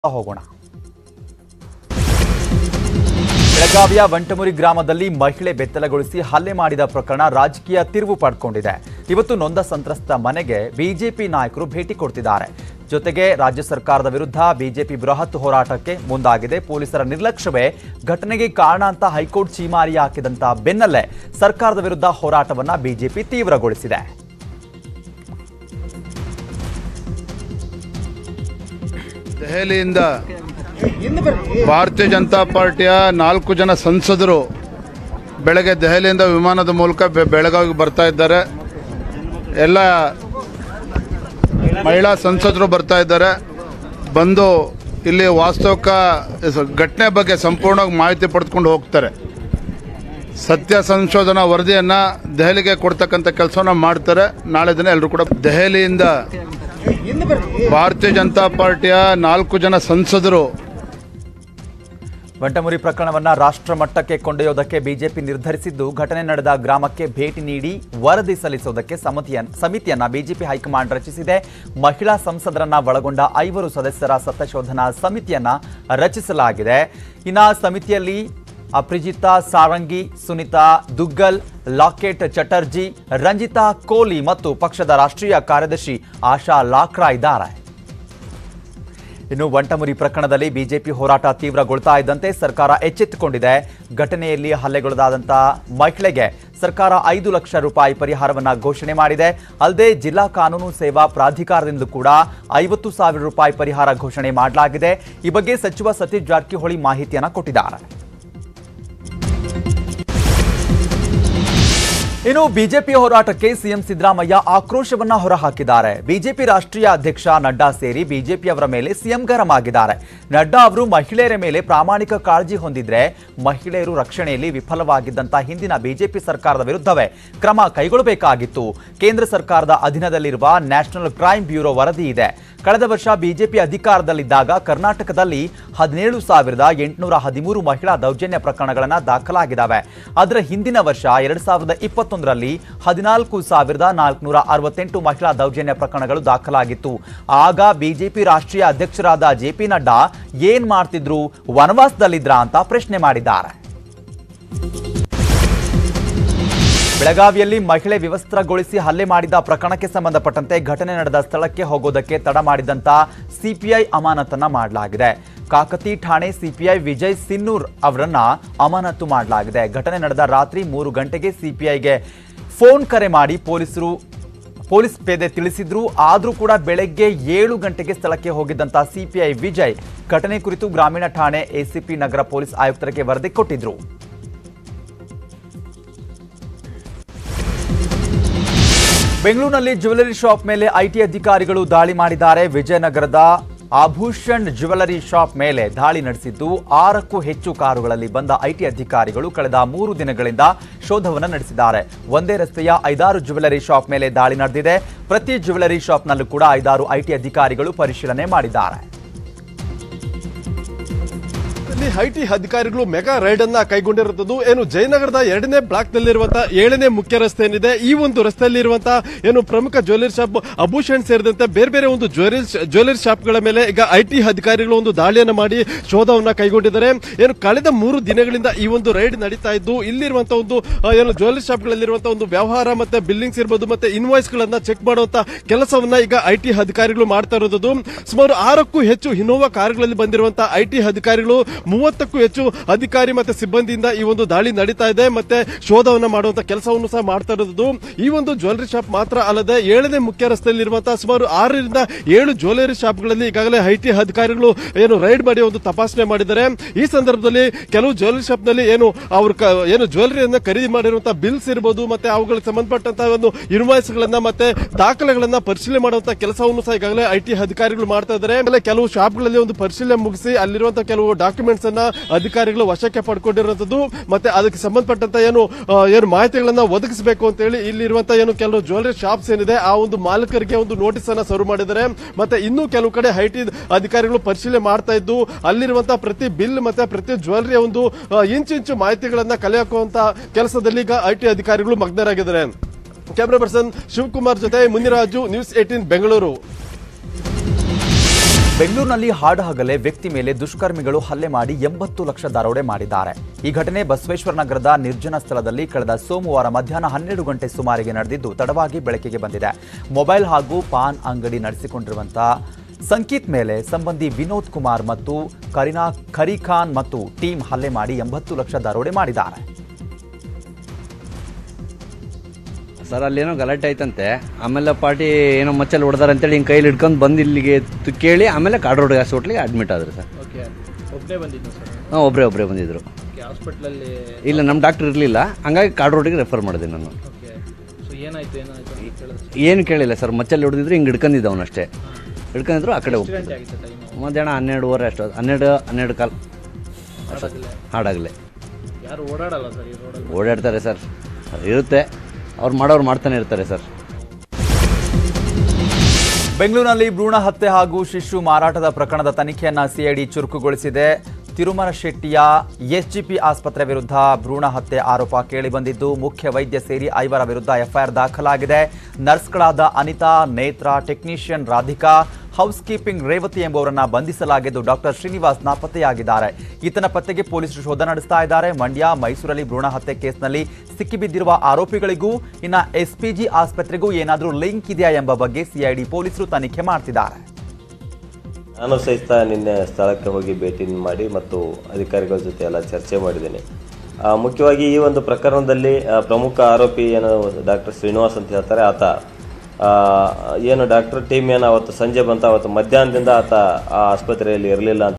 ಹೋಗೋಣ ಬೆಳಗಾವಿಯ ವಂಟಮುರಿ ಗ್ರಾಮದಲ್ಲಿ ಮಹಿಳೆ ಬೆತ್ತಲಗೊಳಿಸಿ ಹಲ್ಲೆ ಮಾಡಿದ ಪ್ರಕರಣ ರಾಜಕೀಯ ತಿರುವು ಪಡ್ಕೊಂಡಿದೆ ಇವತ್ತು ನೊಂದ ಸಂತ್ರಸ್ತ ಮನೆಗೆ ಬಿಜೆಪಿ ನಾಯಕರು ಭೇಟಿ ಕೊಡ್ತಿದ್ದಾರೆ ಜೊತೆಗೆ ರಾಜ್ಯ ಸರ್ಕಾರದ ವಿರುದ್ಧ ಬಿಜೆಪಿ ಬೃಹತ್ ಹೋರಾಟಕ್ಕೆ ಮುಂದಾಗಿದೆ ಪೊಲೀಸರ ನಿರ್ಲಕ್ಷ್ಯವೇ ಘಟನೆಗೆ ಕಾರಣ ಅಂತ ಹೈಕೋರ್ಟ್ ಚೀಮಾರಿ ಹಾಕಿದಂತ ಬೆನ್ನಲ್ಲೇ ಸರ್ಕಾರದ ವಿರುದ್ಧ ಹೋರಾಟವನ್ನ ಬಿಜೆಪಿ ತೀವ್ರಗೊಳಿಸಿದೆ ದೆಹಲಿಯಿಂದ ಭಾರತೀಯ ಜನತಾ ಪಾರ್ಟಿಯ ನಾಲ್ಕು ಜನ ಸಂಸದರು ಬೆಳಗ್ಗೆ ದೆಹಲಿಯಿಂದ ವಿಮಾನದ ಮೂಲಕ ಬೆ- ಬೆಳಗಾವಿಗೆ ಬರ್ತಾ ಇದ್ದಾರೆ ಎಲ್ಲ ಮಹಿಳಾ ಸಂಸದರು ಬರ್ತಾ ಇದ್ದಾರೆ ಬಂದು ಇಲ್ಲಿ ವಾಸ್ತವಿಕ ಸ- ಘಟನೆ ಬಗ್ಗೆ ಸಂಪೂರ್ಣವಾಗಿ ಮಾಹಿತಿ ಪಡೆದುಕೊಂಡು ಹೋಗ್ತಾರೆ ಸತ್ಯ ಸಂಶೋಧನಾ ವರದಿಯನ್ನ ದೆಹಲಿಗೆ ಕೊಡ್ತಕ್ಕಂಥ ಕೆಲಸವನ್ನ ಮಾಡ್ತಾರೆ ನಾಳೆ ದಿನ ಎಲ್ಲರೂ ಕೂಡ ದೆಹಲಿಯಿಂದ ಭಾರತೀಯ ಜನತಾ ಪಾರ್ಟಿಯ ನಾಲ್ಕು ಜನ ಸಂಸದರು ವಂಟಮುರಿ ಪ್ರಕರಣವನ್ನ ರಾಷ್ಟ್ರ ಮಟ್ಟಕ್ಕೆ ಕೊಂಡೊಯ್ಯೋದಕ್ಕೆ ಬಿಜೆಪಿ ನಿರ್ಧರಿಸಿದ್ದು ಘಟನೆ ನಡೆದ ಗ್ರಾಮಕ್ಕೆ ಭೇಟಿ ನೀಡಿ ವರದಿ ಸಲ್ಲಿಸೋದಕ್ಕೆ ಸಮಿತಿಯನ್ನ ಸಮಿತಿಯನ್ನ ಬಿಜೆಪಿ ಹೈಕಮಾಂಡ್ ರಚಿಸಿದೆ ಮಹಿಳಾ ಸಂಸದರನ್ನ ಒಳಗೊಂಡ ಐವರು ಸದಸ್ಯರ ಸತ್ಯಶೋಧನಾ ಸಮಿತಿಯನ್ನ ರಚಿಸಲಾಗಿದೆ ಇನ್ನ ಸಮಿತಿಯಲ್ಲಿ ಅಪ್ರಿಜಿತಾ ಸಾರಂಗಿ ಸುನಿತಾ ದುಗ್ಗಲ್ ಲಾಕೆಟ್ ಚಟರ್ಜಿ ರಂಜಿತಾ ಕೋಲಿ ಮತ್ತು ಪಕ್ಷದ ರಾಷ್ಟ್ರೀಯ ಕಾರ್ಯದರ್ಶಿ ಆಶಾ ಲಾಕ್ರಾ ಇದ್ದಾರೆ ಇನ್ನು ವಂಟಮುರಿ ಪ್ರಕರಣದಲ್ಲಿ ಬಿಜೆಪಿ ಹೋರಾಟ ತೀವ್ರಗೊಳ್ತಾ ಇದ್ದಂತೆ ಸರ್ಕಾರ ಎಚ್ಚೆತ್ತುಕೊಂಡಿದೆ ಘಟನೆಯಲ್ಲಿ ಹಲ್ಲೆಗೊಳಗಾದಂತ ಮಹಿಳೆಗೆ ಸರ್ಕಾರ ಐದು ಲಕ್ಷ ರೂಪಾಯಿ ಪರಿಹಾರವನ್ನ ಘೋಷಣೆ ಮಾಡಿದೆ ಅಲ್ಲದೆ ಜಿಲ್ಲಾ ಕಾನೂನು ಸೇವಾ ಪ್ರಾಧಿಕಾರದಿಂದ ಕೂಡ ಐವತ್ತು ಸಾವಿರ ರೂಪಾಯಿ ಪರಿಹಾರ ಘೋಷಣೆ ಮಾಡಲಾಗಿದೆ ಈ ಬಗ್ಗೆ ಸಚಿವ ಸತೀಶ್ ಜಾರಕಿಹೊಳಿ ಮಾಹಿತಿಯನ್ನ ಕೊಟ್ಟಿದ್ದಾರೆ ಇನ್ನು ಬಿಜೆಪಿ ಹೋರಾಟಕ್ಕೆ ಸಿಎಂ ಸಿದ್ದರಾಮಯ್ಯ ಆಕ್ರೋಶವನ್ನ ಹೊರಹಾಕಿದ್ದಾರೆ ಬಿಜೆಪಿ ರಾಷ್ಟ್ರೀಯ ಅಧ್ಯಕ್ಷ ನಡ್ಡಾ ಸೇರಿ ಬಿಜೆಪಿಯವರ ಮೇಲೆ ಸಿಎಂ ಗರಂ ಆಗಿದ್ದಾರೆ ನಡ್ಡಾ ಅವರು ಮಹಿಳೆಯರ ಮೇಲೆ ಪ್ರಾಮಾಣಿಕ ಕಾಳಜಿ ಹೊಂದಿದ್ರೆ ಮಹಿಳೆಯರು ರಕ್ಷಣೆಯಲ್ಲಿ ವಿಫಲವಾಗಿದ್ದಂತ ಹಿಂದಿನ ಬಿಜೆಪಿ ಸರ್ಕಾರದ ವಿರುದ್ಧವೇ ಕ್ರಮ ಕೈಗೊಳ್ಳಬೇಕಾಗಿತ್ತು ಕೇಂದ್ರ ಸರ್ಕಾರದ ಅಧೀನದಲ್ಲಿರುವ ನ್ಯಾಷನಲ್ ಕ್ರೈಮ್ ಬ್ಯೂರೋ ವರದಿ ಇದೆ ಕಳೆದ ವರ್ಷ ಬಿಜೆಪಿ ಅಧಿಕಾರದಲ್ಲಿದ್ದಾಗ ಕರ್ನಾಟಕದಲ್ಲಿ ಹದಿನೇಳು ಸಾವಿರದ ಎಂಟುನೂರ ಹದಿಮೂರು ಮಹಿಳಾ ದೌರ್ಜನ್ಯ ಪ್ರಕರಣಗಳನ್ನ ದಾಖಲಾಗಿದ್ದಾವೆ ಅದರ ಹಿಂದಿನ ವರ್ಷ ಎರಡ್ ಸಾವಿರದ ಇಪ್ಪತ್ತೊಂದರಲ್ಲಿ ಹದಿನಾಲ್ಕು ಸಾವಿರದ ನಾಲ್ಕುನೂರ ಅರವತ್ತೆಂಟು ಮಹಿಳಾ ದೌರ್ಜನ್ಯ ಪ್ರಕರಣಗಳು ದಾಖಲಾಗಿತ್ತು ಆಗ ಬಿಜೆಪಿ ರಾಷ್ಟ್ರೀಯ ಅಧ್ಯಕ್ಷರಾದ ಜೆ ಪಿ ನಡ್ಡಾ ಏನ್ ಮಾಡ್ತಿದ್ರು ವನವಾಸದಲ್ಲಿದ್ರಾ ಅಂತ ಪ್ರಶ್ನೆ ಮಾಡಿದ್ದಾರೆ ಬೆಳಗಾವಿಯಲ್ಲಿ ಮಹಿಳೆ ವಿವಸ್ತ್ರಗೊಳಿಸಿ ಹಲ್ಲೆ ಮಾಡಿದ ಪ್ರಕರಣಕ್ಕೆ ಸಂಬಂಧಪಟ್ಟಂತೆ ಘಟನೆ ನಡೆದ ಸ್ಥಳಕ್ಕೆ ಹೋಗೋದಕ್ಕೆ ತಡ ಮಾಡಿದಂತ ಸಿಪಿಐ ಅಮಾನತನ್ನ ಮಾಡಲಾಗಿದೆ ಕಾಕತಿ ಠಾಣೆ ಸಿಪಿಐ ವಿಜಯ್ ಸಿನ್ನೂರ್ ಅವರನ್ನ ಅಮಾನತು ಮಾಡಲಾಗಿದೆ ಘಟನೆ ನಡೆದ ರಾತ್ರಿ ಮೂರು ಗಂಟೆಗೆ ಸಿಪಿಐಗೆ ಫೋನ್ ಕರೆ ಮಾಡಿ ಪೊಲೀಸರು ಪೊಲೀಸ್ ಪೇದೆ ತಿಳಿಸಿದ್ರು ಆದ್ರೂ ಕೂಡ ಬೆಳಗ್ಗೆ ಏಳು ಗಂಟೆಗೆ ಸ್ಥಳಕ್ಕೆ ಹೋಗಿದ್ದಂತ ಸಿಪಿಐ ವಿಜಯ್ ಘಟನೆ ಕುರಿತು ಗ್ರಾಮೀಣ ಠಾಣೆ ಎಸಿಪಿ ನಗರ ಪೊಲೀಸ್ ಆಯುಕ್ತರಿಗೆ ವರದಿ ಕೊಟ್ಟಿದ್ರು ಬೆಂಗಳೂರಿನಲ್ಲಿ ಜ್ಯುವೆಲರಿ ಶಾಪ್ ಮೇಲೆ ಐಟಿ ಅಧಿಕಾರಿಗಳು ದಾಳಿ ಮಾಡಿದ್ದಾರೆ ವಿಜಯನಗರದ ಆಭೂಷಣ್ ಜ್ಯುವೆಲರಿ ಶಾಪ್ ಮೇಲೆ ದಾಳಿ ನಡೆಸಿದ್ದು ಆರಕ್ಕೂ ಹೆಚ್ಚು ಕಾರುಗಳಲ್ಲಿ ಬಂದ ಐಟಿ ಅಧಿಕಾರಿಗಳು ಕಳೆದ ಮೂರು ದಿನಗಳಿಂದ ಶೋಧವನ್ನು ನಡೆಸಿದ್ದಾರೆ ಒಂದೇ ರಸ್ತೆಯ ಐದಾರು ಜ್ಯುವೆಲರಿ ಶಾಪ್ ಮೇಲೆ ದಾಳಿ ನಡೆದಿದೆ ಪ್ರತಿ ಜ್ಯುವೆಲರಿ ಶಾಪ್ನಲ್ಲೂ ಕೂಡ ಐದಾರು ಐಟಿ ಅಧಿಕಾರಿಗಳು ಪರಿಶೀಲನೆ ಮಾಡಿದ್ದಾರೆ ಇಲ್ಲಿ ಐಟಿ ಅಧಿಕಾರಿಗಳು ಮೆಗಾ ರೈಡ್ ಅನ್ನ ಕೈಗೊಂಡಿರುತ್ತದೆ ಏನು ಜಯನಗರದ ಎರಡನೇ ಬ್ಲಾಕ್ ನಲ್ಲಿರುವಂತಹ ಏಳನೇ ಮುಖ್ಯ ರಸ್ತೆ ಏನಿದೆ ಈ ಒಂದು ರಸ್ತೆಯಲ್ಲಿರುವಂತಹ ಏನು ಪ್ರಮುಖ ಜ್ಯುವೆಲರಿ ಶಾಪ್ ಅಭೂಷಣ್ ಸೇರಿದಂತೆ ಬೇರೆ ಬೇರೆ ಒಂದು ಜ್ಯುವೆಲರಿ ಜ್ಯುವೆಲರಿ ಶಾಪ್ಗಳ ಮೇಲೆ ಈಗ ಐಟಿ ಅಧಿಕಾರಿಗಳು ಒಂದು ದಾಳಿಯನ್ನ ಮಾಡಿ ಶೋಧವನ್ನ ಕೈಗೊಂಡಿದ್ದಾರೆ ಏನು ಕಳೆದ ಮೂರು ದಿನಗಳಿಂದ ಈ ಒಂದು ರೈಡ್ ನಡೀತಾ ಇದ್ದು ಇಲ್ಲಿರುವಂತಹ ಒಂದು ಆ, ಏನು ಜ್ಯುವೆಲರಿ ಶಾಪ್ಗಳಲ್ಲಿರುವಂತಹ ಒಂದು ವ್ಯವಹಾರ ಮತ್ತೆ ಬಿಲ್ಲಿಂಗ್ಸ್ ಇರ್ಬೋದು ಮತ್ತೆ ಇನ್ವಾಯ್ಸ್ ಗಳನ್ನ ಚೆಕ್ ಮಾಡುವಂತ ಕೆಲಸವನ್ನ ಈಗ ಐಟಿ ಅಧಿಕಾರಿಗಳು ಮಾಡ್ತಾ ಇರೋದು ಸುಮಾರು ಆರಕ್ಕೂ ಹೆಚ್ಚು ಇನೋವಾ ಕಾರುಗಳಲ್ಲಿ ಬಂದಿರುವಂತಹ ಐಟಿ ಅಧಿಕಾರಿಗಳು ಮೂವತ್ತಕ್ಕೂ ಹೆಚ್ಚು ಅಧಿಕಾರಿ ಮತ್ತೆ ಸಿಬ್ಬಂದಿಯಿಂದ ಈ ಒಂದು ದಾಳಿ ನಡೀತಾ ಇದೆ ಮತ್ತೆ ಶೋಧವನ್ನ ಮಾಡುವಂತ ಕೆಲಸವನ್ನು ಸಹ ಮಾಡ್ತಾ ಇರೋದು ಈ ಒಂದು ಜ್ಯುವೆಲರಿ ಶಾಪ್ ಮಾತ್ರ ಅಲ್ಲದೆ ಏಳನೇ ಮುಖ್ಯ ರಸ್ತೆಯಲ್ಲಿರುವಂತಹ ಸುಮಾರು ಆರರಿಂದ ಏಳು ಜ್ಯುವೆಲರಿ ಶಾಪ್ಗಳಲ್ಲಿ ಈಗಾಗಲೇ ಐಟಿ ಅಧಿಕಾರಿಗಳು ಏನು ರೈಡ್ ಮಾಡಿ ಒಂದು ತಪಾಸಣೆ ಮಾಡಿದ್ದಾರೆ ಈ ಸಂದರ್ಭದಲ್ಲಿ ಕೆಲವು ಜ್ಯುವೆಲರಿ ಶಾಪ್ ನಲ್ಲಿ ಏನು ಅವರು ಕ- ಏನು ಜ್ಯುವೆಲರಿಯನ್ನ ಖರೀದಿ ಮಾಡಿರುವಂತಹ ಬಿಲ್ಸ್ ಇರಬಹುದು ಮತ್ತೆ ಅವುಗಳಿಗೆ ಸಂಬಂಧಪಟ್ಟಂತಹ ಒಂದು ಇನ್ವಾಯ್ಸ್ ಗಳನ್ನ ಮತ್ತೆ ದಾಖಲೆಗಳನ್ನ ಪರಿಶೀಲನೆ ಮಾಡುವಂತಹ ಕೆಲಸವನ್ನು ಸಹ ಈಗಾಗಲೇ ಐಟಿ ಅಧಿಕಾರಿಗಳು ಮಾಡ್ತಾ ಇದ್ದಾರೆ ಆಮೇಲೆ ಕೆಲವು ಶಾಪ್ಗಳಲ್ಲಿ ಒಂದು ಪರಿಶೀಲನೆ ಮುಗಿಸಿ ಅಲ್ಲಿರುವಂತಹ ಕೆಲವು ಡಾಕ್ಯುಮೆಂಟ್ಸ್ ಅನ್ನ ಅಧಿಕಾರಿಗಳು ವಶಕ್ಕೆ ಪಡ್ಕೊಂಡಿರುವಂತದ್ದು ಮತ್ತೆ ಅದಕ್ಕೆ ಸಂಬಂಧಪಟ್ಟಂತ ಏನು ಆ, ಏನು ಮಾಹಿತಿಗಳನ್ನ ಒದಗಿಸಬೇಕು ಅಂತ ಹೇಳಿ ಇಲ್ಲಿರುವಂತಹ ಏನು ಕೆಲವು ಜ್ಯುವೆಲರಿ ಶಾಪ್ಸ್ ಏನಿದೆ ಆ ಒಂದು ಮಾಲೀಕರಿಗೆ ಒಂದು ನೋಟಿಸ್ ಅನ್ನ ಸರ್ವ್ ಮಾಡಿದ್ದಾರೆ ಮತ್ತೆ ಇನ್ನೂ ಕೆಲವು ಕಡೆ ಐಟಿ ಅಧಿಕಾರಿಗಳು ಪರಿಶೀಲನೆ ಮಾಡ್ತಾ ಇದ್ದು ಅಲ್ಲಿರುವಂತಹ ಪ್ರತಿ ಬಿಲ್ ಮತ್ತೆ ಪ್ರತಿ ಜ್ಯುವೆಲರಿಯ ಒಂದು ಆ, ಇಂಚಿಂಚು ಮಾಹಿತಿಗಳನ್ನ ಕಲೆ ಹಾಕುವಂತ ಕೆಲಸದಲ್ಲಿ ಈಗ ಐಟಿ ಅಧಿಕಾರಿಗಳು ಮಗ್ನರಾಗಿದ್ದಾರೆ ಕ್ಯಾಮ್ರಾ ಪರ್ಸನ್ ಶಿವಕುಮಾರ್ ಜೊತೆ ಮುನಿರಾಜು ನ್ಯೂಸ್ ಏಟೀನ್ ಬೆಂಗಳೂರು ಬೆಂಗಳೂರಿನಲ್ಲಿ ಹಾಡಹಗಲೇ ವ್ಯಕ್ತಿ ಮೇಲೆ ದುಷ್ಕರ್ಮಿಗಳು ಹಲ್ಲೆ ಮಾಡಿ ಎಂಬತ್ತು ಲಕ್ಷ ದರೋಡೆ ಮಾಡಿದ್ದಾರೆ ಈ ಘಟನೆ ಬಸವೇಶ್ವರ ನಗರದ ನಿರ್ಜನ ಸ್ಥಳದಲ್ಲಿ ಕಳೆದ ಸೋಮವಾರ ಮಧ್ಯಾಹ್ನ ಹನ್ನೆರಡು ಗಂಟೆ ಸುಮಾರಿಗೆ ನಡೆದಿದ್ದು ತಡವಾಗಿ ಬೆಳಕಿಗೆ ಬಂದಿದೆ ಮೊಬೈಲ್ ಹಾಗೂ ಪಾನ್ ಅಂಗಡಿ ನಡೆಸಿಕೊಂಡಿರುವಂತಹ ಸಂಕೀತ್ ಮೇಲೆ ಸಂಬಂಧಿ ವಿನೋದ್ ಕುಮಾರ್ ಮತ್ತು ಕರೀನಾ ಖರೀಖಾನ್ ಮತ್ತು ಟೀಮ್ ಹಲ್ಲೆ ಮಾಡಿ ಎಂಬತ್ತು ಲಕ್ಷ ದರೋಡೆ ಮಾಡಿದ್ದಾರೆ ಸರ್ ಅಲ್ಲೇನೋ ಗಲಾಟೆ ಆಯ್ತಂತೆ ಆಮೇಲೆ ಪಾರ್ಟಿ ಏನೋ ಮಚ್ಚಲ್ಲಿ ಹೊಡೆದಾರೆ ಅಂತೇಳಿ ಹಿಂಗೆ ಕೈಲಿ ಹಿಡ್ಕೊಂಡು ಬಂದು ಇಲ್ಲಿಗೆ ತು- ಕೇಳಿ ಆಮೇಲೆ ಕಾಡ್ ರೋಡ್ ಹಾಸ್ಪಿಟ್ಲಿಗೆ ಅಡ್ಮಿಟ್ ಆದ್ರು ಸರ್ ಓಕೆ ಒಬ್ಬನೇ ಬಂದಿದ್ದು ಸರ್ ಹಾಂ ಒಬ್ಬರೇ ಒಬ್ಬರೇ ಬಂದಿದ್ರು ಓಕೆ ಹಾಸ್ಪಿಟ್ಲಲ್ಲಿ ಇಲ್ಲ ನಮ್ಮ ಡಾಕ್ಟರ್ ಇರಲಿಲ್ಲ ಹಂಗಾಗಿ ಕಾಡ್ ರೋಡಿಗೆ ರೆಫರ್ ಮಾಡಿದೆ ನಾನು ಓಕೆ ಸೊ ಏನಾಯ್ತು ಏನಾಯ್ತು ಅಂತ ಕೇಳಿದ್ರೆ ಏನು ಕೇಳಿಲ್ಲ ಸರ್ ಮಚ್ಚಲ್ಲಿ ಹೊಡೆದಿದ್ರು ಹಿಂಗೆ ಹಿಡ್ಕೊಂಡಿದ್ದ ಅವನಷ್ಟೇ ಹಿಡ್ಕೊಂಡಿದ್ರು ಆ ಕಡೆ ಎಷ್ಟು ಗಂಟೆ ಹೋಗ್ತಿದ್ರು ಆಗಿತ್ತು ಟೈಮು ಮಧ್ಯಾಹ್ನ ಹನ್ನೆರಡುವರೆ ಅಷ್ಟು ಹನ್ನೆರಡು ಹನ್ನೆರಡು ಕಾಲ್ ಮಾಡೋದಿಲ್ಲ ಹಾಡಾಗಲೇ ಯಾರು ಓಡಾಡಲ್ಲ ಸರ್ ಈ ರೋಡಲ್ಲಿ ಓಡಾಡ್ತಾರೆ ಸರ್ ಇರುತ್ತೆ ಅವ್ರು ಮಾಡೋರು ಮಾಡ್ತಾನೆ ಇರ್ತಾರೆ ಸರ್ ಬೆಂಗಳೂರಿನಲ್ಲಿ ಭ್ರೂಣ ಹತ್ಯೆ ಹಾಗೂ ಶಿಶು ಮಾರಾಟದ ಪ್ರಕರಣದ ತನಿಖೆಯನ್ನ ಸಿಐಡಿ ಚುರುಕುಗೊಳಿಸಿದೆ ತಿರುಮಲ ಶೆಟ್ಟಿಯ ಎಸ್ಜಿಪಿ ಆಸ್ಪತ್ರೆ ವಿರುದ್ಧ ಭ್ರೂಣ ಹತ್ಯೆ ಆರೋಪ ಕೇಳಿಬಂದಿದ್ದು ಮುಖ್ಯ ವೈದ್ಯ ಸೇರಿ ಐವರ ವಿರುದ್ಧ ಎಫ್ಐಆರ್ ದಾಖಲಾಗಿದೆ ನರ್ಸ್ಗಳಾದ ಅನಿತಾ ನೇತ್ರ technician Radhika housekeeping Revathi ಎಂಬುವರನ್ನ ಬಂಧಿಸಲಾಗಿದ್ದು ಡಾಕ್ಟರ್ ಶ್ರೀನಿವಾಸ್ ನಾಪತ್ತೆಯಾಗಿದ್ದಾರೆ ಈತನ ಪತ್ತೆಗೆ ಪೊಲೀಸರು ಶೋಧ ನಡೆಸ್ತಾ ಇದ್ದಾರೆ ಮಂಡ್ಯ ಮೈಸೂರಲ್ಲಿ ಭ್ರೂಣ ಹತ್ಯೆ ಕೇಸ್ನಲ್ಲಿ ಸಿಕ್ಕಿಬಿದ್ದಿರುವ ಆರೋಪಿಗಳಿಗೂ ಇನ್ನ ಎಸ್ಪಿಜಿ ಆಸ್ಪತ್ರೆಗೂ ಏನಾದರೂ ಲಿಂಕ್ ಇದೆಯಾ ಎಂಬ ಬಗ್ಗೆ ಸಿಐಡಿ ಪೊಲೀಸರು ತನಿಖೆ ಮಾಡ್ತಿದ್ದಾರೆ ನಾನು ಸಹಿತ ನಿನ್ನೆ ಸ್ಥಳಕ್ಕೆ ಹೋಗಿ ಭೇಟಿ ಮಾಡಿ ಮತ್ತು ಅಧಿಕಾರಿಗಳ ಜೊತೆ ಎಲ್ಲ ಚರ್ಚೆ ಮಾಡಿದ್ದೇನೆ ಆ, ಮುಖ್ಯವಾಗಿ ಈ ಒಂದು ಪ್ರಕರಣದಲ್ಲಿ ಆ, ಪ್ರಮುಖ ಆರೋಪಿ ಏನು ಡಾಕ್ಟರ್ ಶ್ರೀನಿವಾಸ್ ಅಂತ ಹೇಳ್ತಾರೆ ಆತ ಆ, ಏನು ಡಾಕ್ಟರ್ ಟೀಮ್ ಏನು ಅವತ್ತು ಸಂಜೆ ಬಂತ ಅವತ್ತು ಮಧ್ಯಾಹ್ನದಿಂದ ಆತ ಆ ಆಸ್ಪತ್ರೆಯಲ್ಲಿ ಇರಲಿಲ್ಲ ಅಂತ